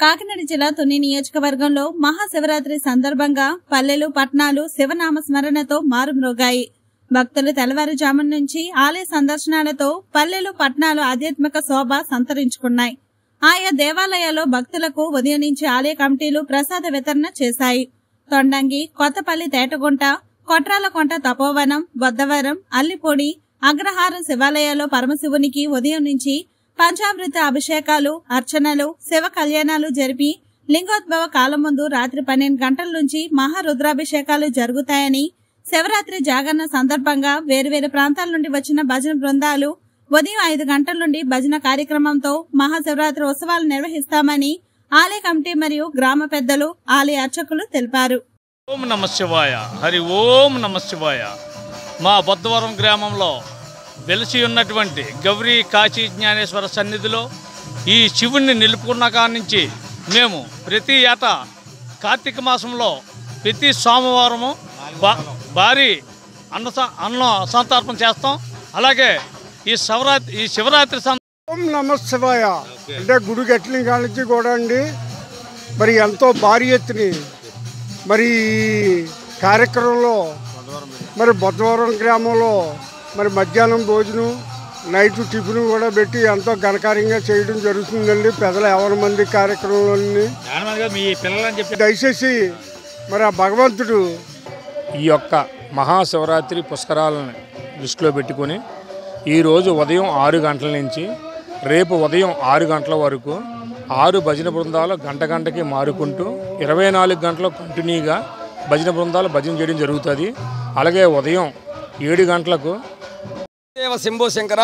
కాకినాడ జిల్లా తుని నియోజకవర్గంలో మహాశివరాత్రి సందర్భంగా పల్లెలు పట్నాలు శివనామ స్మరణతో మారుమ్రోగాయి భక్తులు తెల్లవారుజామున నుంచి ఆలయ సందర్శనాలతో పల్లెలు పట్నాలు ఆధ్యాత్మిక శోభ సంతరించుకున్నాయి ఆయా దేవాలయాల్లో భక్తులకు ఉదయం నుంచి ఆలయ కమిటీలు ప్రసాద వితరణ చేశాయి తొండంగి కొత్తపల్లి తేటగుంట కొట్రాలకొంట తపోవనం బొద్దవరం అల్లిపొడి అగ్రహారం శివాలయాల్లో పరమశివునికి ఉదయం నుంచి పంచామృత అభిషేకాలు అర్చనలు శివ కళ్యాణాలు జరిపి లింగోద్భవ కాలం ముందు రాత్రి పన్నెండు గంటల నుంచి మహారుద్రాభిషేకాలు జరుగుతాయని శివరాత్రి జాగరణ సందర్భంగా వేరువేరు ప్రాంతాల నుండి వచ్చిన భజన బృందాలు ఉదయం ఐదు గంటల నుండి భజన కార్యక్రమంతో మహాశివరాత్రి ఉత్సవాలు నిర్వహిస్తామని ఆలయ కమిటీ మరియు గ్రామ పెద్దలు ఆలయ అర్చకులు తెలిపారు ఓం నమ శివాయ హరి ఓం నమ శివాయ మా బొద్దవరం గ్రామంలో వెలిసి ఉన్నటువంటి గౌరీ కాశీ జ్ఞానేశ్వర సన్నిధిలో ఈ శివుణ్ణి నిలుపుకున్న కాడి నుంచి మేము ప్రతి ఏటా కార్తీక మాసంలో ప్రతి సోమవారము బా భారీ అన్న స- అన్న సంతర్పణ చేస్తాం అలాగే ఈ శివరాత్రి ఈ శివరాత్రి సం ఓం నమ శివాయ అంటే గుడి కట్టిన కాడ నుంచి కూడా అండి మరి ఎంతో భారీ ఎత్తుని మరి ఈ కార్యక్రమంలో మరి బొద్దవరం గ్రామంలో మరి మధ్యాహ్నం భోజనం నైట్ టిఫిన్ కూడా పెట్టి ఎంతో ఘనకార్యంగా చేయడం జరుగుతుందండి పెద్దల ఎవరి మంది కార్యక్రమంలోని మీ పిల్లలని చెప్పి దయచేసి మరి ఆ భగవంతుడు ఈ యొక్క మహాశివరాత్రి పుష్కరాలను దృష్టిలో పెట్టుకొని ఈరోజు ఉదయం ఆరు గంటల నుంచి రేపు ఉదయం ఆరు గంటల వరకు ఆరు భజన బృందాలు గంట గంటకి మారుకుంటూ ఇరవై నాలుగు గంటలు కంటిన్యూగా భజన బృందాలు భజన చేయడం జరుగుతుంది అలాగే ఉదయం ఏడు గంటలకు దేవ శంభో శంకర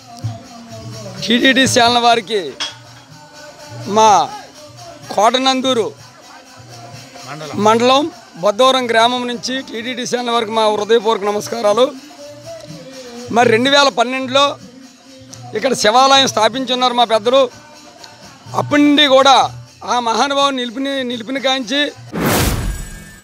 టీటీడీ ఛానల్ వారికి మా కోటనందూరు మండలం బొద్దవరం గ్రామం నుంచి టీటీడీ ఛానల్ వరకు మా హృదయపూర్వక నమస్కారాలు మరి రెండు వేల పన్నెండులో ఇక్కడ శివాలయం స్థాపించున్నారు మా పెద్దలు అప్పటి నుండి కూడా ఆ మహానుభావుని నిలిపిని నిలిపిన కాంచి